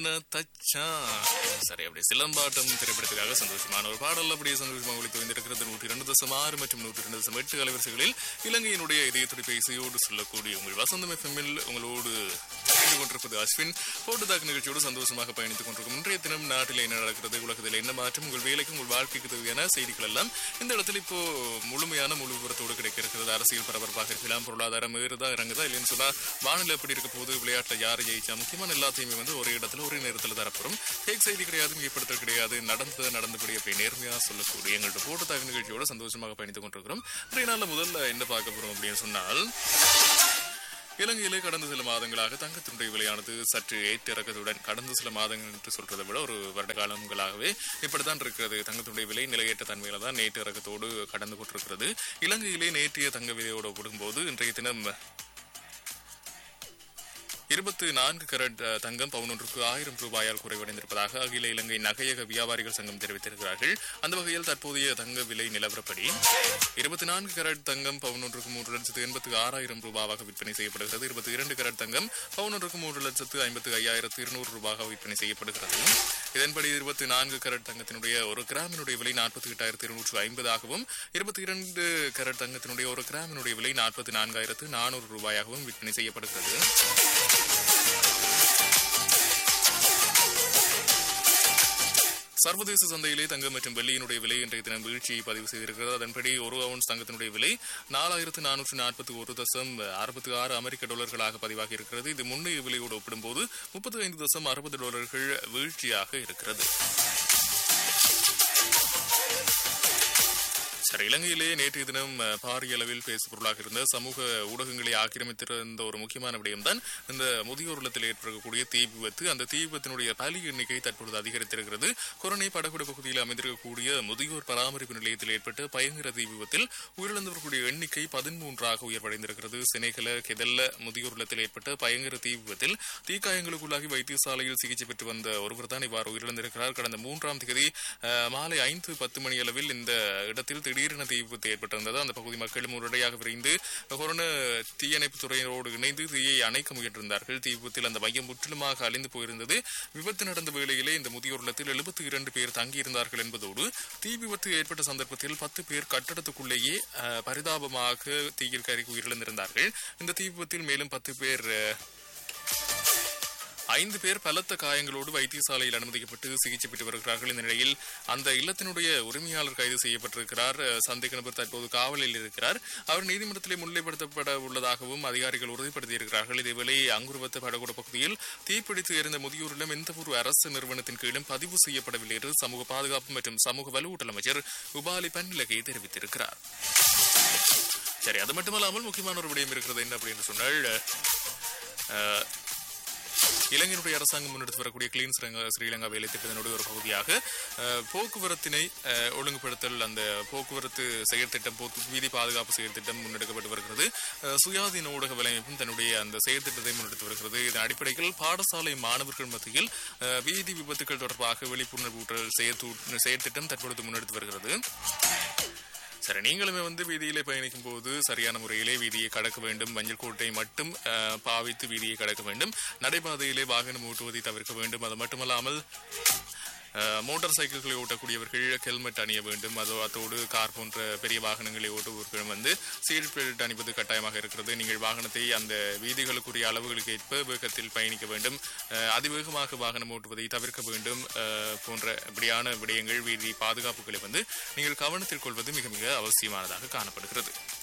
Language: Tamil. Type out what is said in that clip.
என்ன தச்சா சரி அப்படி சிலம்பாட்டம் திரைப்படத்துக்காக சந்தோஷமான ஒரு பாடல் அப்படியே சந்தோஷமாக ஒழித்து வந்திருக்கிறது நூற்றி ரெண்டு தசம் ஆறு மற்றும் நூற்றி ரெண்டு தசம் எட்டு அலைவரிசைகளில் இலங்கையினுடைய இதய துடிப்பை இசையோடு சொல்லக்கூடிய உங்கள் வசந்தம் எஃப்எம்மில் உங்களோடு இணைந்து கொண்டிருப்பது அஸ்வின் போட்டுதாக்கு நிகழ்ச்சியோடு சந்தோஷமாக பயணித்துக் கொண்டிருக்கும் இன்றைய தினம் நாட்டில் என்ன நடக்கிறது உலகத்தில் என்ன மாற்றம் உங்கள் வேலைக்கு உங்கள் வாழ்க்கைக்கு தேவையான செய்திகள் எல்லாம் இந்த இடத்துல இப்போ முழுமையான முழு விவரத்தோடு கிடைக்க இருக்கிறது அரசியல் பரபரப்பாக இருக்கலாம் பொருளாதாரம் ஏறுதா இறங்குதா இல்லைன்னு சொன்னா வானிலை எப்படி இருக்க போது விளையாட்டுல யார் ஜெயிச்சா முக்கியமான எல்லாத்தையுமே வந்து ஒரே இடத்துல ஒரே நேரத்துல தரப்படும் ஃபேக் செய்தி கிடையாது மிகப்படுத்தல் கிடையாது நடந்தது நடந்தபடி அப்படி நேர்மையா சொல்லக்கூடிய எங்கள்ட்ட போட்டு தக நிகழ்ச்சியோட சந்தோஷமாக பயணித்துக் கொண்டிருக்கிறோம் இன்றைய நாள்ல முதல்ல என்ன பார்க்க போறோம் அப்படின்னு சொன்னால் இலங்கையிலே கடந்த சில மாதங்களாக தங்கத்தினுடைய விலையானது சற்று ஏற்றிறக்கத்துடன் கடந்த சில மாதங்கள் என்று சொல்றதை விட ஒரு வருட காலங்களாகவே இப்படித்தான் இருக்கிறது தங்கத்தினுடைய விலை நிலையற்ற தன்மையில தான் நேற்று இறக்கத்தோடு கடந்து கொண்டிருக்கிறது இலங்கையிலே நேற்றைய தங்க விலையோடு ஒப்பிடும்போது இன்றைய தினம் இருபத்தி நான்கு கரட் அஹ், தங்கம் பவுனொன்றுக்கு ஆயிரம் ரூபாயால் குறைவடைந்திருப்பதாக அகில இலங்கை நகையக வியாபாரிகள் சங்கம் தெரிவித்திருக்கிறார்கள் அந்த வகையில் தற்போதைய தங்க விலை நிலவரப்படி இருபத்தி நான்கு கரட் தங்கம் பவுனொன்றுக்கு மூன்று லட்சத்து எண்பத்து ஆறாயிரம் ரூபாவாக விற்பனை செய்யப்படுகிறது இருபத்தி இரண்டு கரட் தங்கம் பவுனொன்றுக்கு மூன்று லட்சத்து ஐம்பத்து ஐயாயிரத்து இருநூறு ரூபாக விற்பனை செய்யப்படுகிறது இதன்படி இருபத்தி நான்கு கரட் தங்கத்தினுடைய ஒரு கிராமினுடைய விலை நாற்பத்தி எட்டாயிரத்து இருநூற்று ஐம்பதாகவும் இருபத்தி இரண்டு கரட் தங்கத்தினுடைய ஒரு கிராமினுடைய விலை நாற்பத்தி நான்காயிரத்து நானூறு ரூபாயாகவும் விற்பனை செய்யப்படுகிறது சர்வதேச சந்தையிலே தங்கம் மற்றும் வெள்ளியினுடைய விலை இன்றைய தினம் வீழ்ச்சியை பதிவு செய்திருக்கிறது அதன்படி ஒரு அவுன்ஸ் தங்கத்தினுடைய விலை நாலாயிரத்து நானூற்று நாற்பத்தி ஒரு தசம் அறுபத்தி ஆறு அமெரிக்க டாலர்களாக பதிவாகி இருக்கிறது இது முன்னைய விலையோடு ஒப்பிடும்போது முப்பத்தி ஐந்து தசம் அறுபது டாலர்கள் வீழ்ச்சியாக இருக்கிறது சரி இலங்கையிலே நேற்றைய தினம் அஹ், பாரிய அளவில் பேசுபொருளாக இருந்த சமூக ஊடகங்களை ஆக்கிரமித்திருந்த ஒரு முக்கியமான விடயம்தான் இந்த முதியோர் இல்லத்தில் ஏற்படக்கூடிய தீ விபத்து அந்த தீ விபத்தினுடைய பலி எண்ணிக்கை தற்பொழுது அதிகரித்திருக்கிறது கொரோனை படகுடு பகுதியில் அமைந்திருக்கக்கூடிய முதியோர் பராமரிப்பு நிலையத்தில் ஏற்பட்ட பயங்கர தீ விபத்தில் உயிரிழந்தவர்களுடைய எண்ணிக்கை பதிமூன்றாக உயர்வடைந்திருக்கிறது செனேகல கெதல்ல முதியோர் இல்லத்தில் ஏற்பட்ட பயங்கர தீ விபத்தில் தீக்காயங்களுக்குள்ளாகி வைத்தியசாலையில் சிகிச்சை பெற்று வந்த ஒருவர் தான் இவ்வாறு உயிரிழந்திருக்கிறார் கடந்த மூன்றாம் தேதி அஹ், மாலை ஐந்து பத்து மணி அளவில் இந்த இடத்தில் திடீரென தீ விபத்து ஏற்பட்டிருந்தது அந்த பகுதி மக்களும் உடனடியாக விரைந்து கொரோனா தீயணைப்பு துறையினரோடு இணைந்து தீயை அணைக்க முயன்றிருந்தார்கள் தீ விபத்தில் அந்த மையம் முற்றிலுமாக அழிந்து போயிருந்தது விபத்து நடந்த வேளையிலே இந்த முதியோர் இல்லத்தில் எழுபத்தி இரண்டு பேர் தங்கியிருந்தார்கள் என்பதோடு தீ விபத்து ஏற்பட்ட சந்தர்ப்பத்தில் பத்து பேர் கட்டடத்துக்குள்ளேயே அஹ், பரிதாபமாக தீயில் கருகி உயிரிழந்திருந்தார்கள் இந்த தீ விபத்தில் மேலும் பத்து பேர் அஹ், ஐந்து பேர் பலத்த காயங்களோடு வைத்தியசாலையில் அனுமதிக்கப்பட்டு சிகிச்சை பெற்று வருகிறார்கள் இந்த நிலையில் அந்த இல்லத்தினுடைய உரிமையாளர் கைது செய்யப்பட்டிருக்கிறார் அஹ், சந்தேக நபர் தற்போது காவலில் இருக்கிறார் அவர் நீதிமன்றத்திலே முன்னிலைப்படுத்தப்பட உள்ளதாகவும் அதிகாரிகள் உறுதிப்படுத்தியிருக்கிறார்கள் இதேவேளை அங்குருவத்த படகுட பகுதியில் தீப்பிடித்து எரிந்த முதியோரிடம் எந்த ஒரு அரசு நிறுவனத்தின் கீழும் பதிவு செய்யப்படவில்லை என்று சமூக பாதுகாப்பு மற்றும் சமூக வலுவூட்டல் அமைச்சர் உபாலி பன்னிலகை தெரிவித்திருக்கிறார் சரி அது மட்டுமல்லாமல் முக்கியமான ஒரு விடயம் இருக்கிறது என்ன அப்படின்னு சொன்னால் அஹ், இலங்கையினுடைய அரசாங்கம் முன்னெடுத்து வரக்கூடிய கிளீன் ஸ்ரீலங்கா ஸ்ரீலங்கா வேலை திட்டத்தினுடைய ஒரு பகுதியாக அஹ், போக்குவரத்தினை அஹ், ஒழுங்குபடுத்தல் அந்த போக்குவரத்து செயற்திட்டம் போக்கு வீதி பாதுகாப்பு செயற்திட்டம் முன்னெடுக்கப்பட்டு வருகிறது அஹ், சுயாதீன ஊடக வலையமைப்பும் தன்னுடைய அந்த செயற்திட்டத்தை முன்னெடுத்து வருகிறது இதன் அடிப்படையில் பாடசாலை மாணவர்கள் மத்தியில் அஹ், வீதி விபத்துகள் தொடர்பாக விழிப்புணர்வூட்டல் செயற்தூ- செயற்திட்டம் தற்பொழுது முன்னெடுத்து வருகிறது சரி நீங்களுமே வந்து வீதியிலே பயணிக்கும் போது சரியான முறையிலே வீதியை கடக்க வேண்டும் மஞ்சள் கோட்டை மட்டும் அஹ், பாவித்து வீதியை கடக்க வேண்டும் நடைபாதையிலே வாகனம் ஓட்டுவதை தவிர்க்க வேண்டும் அது மட்டுமல்லாமல் அஹ், மோட்டார் சைக்கிள்களை ஓட்டக்கூடியவர்கள் ஹெல்மெட் அணிய வேண்டும் அதோ அத்தோடு கார் போன்ற பெரிய வாகனங்களை ஓட்டுபவர்களும் வந்து சீட் பெல்ட் அணிவது கட்டாயமாக இருக்கிறது நீங்கள் வாகனத்தை அந்த வீதிகளுக்குரிய அளவுகளுக்கு ஏற்ப வேகத்தில் பயணிக்க வேண்டும் அஹ், அதிவேகமாக வாகனம் ஓட்டுவதை தவிர்க்க வேண்டும் அஹ், போன்ற இப்படியான விடயங்கள் வீதி பாதுகாப்புகளை வந்து நீங்கள் கவனத்தில் கொள்வது மிக மிக அவசியமானதாக காணப்படுகிறது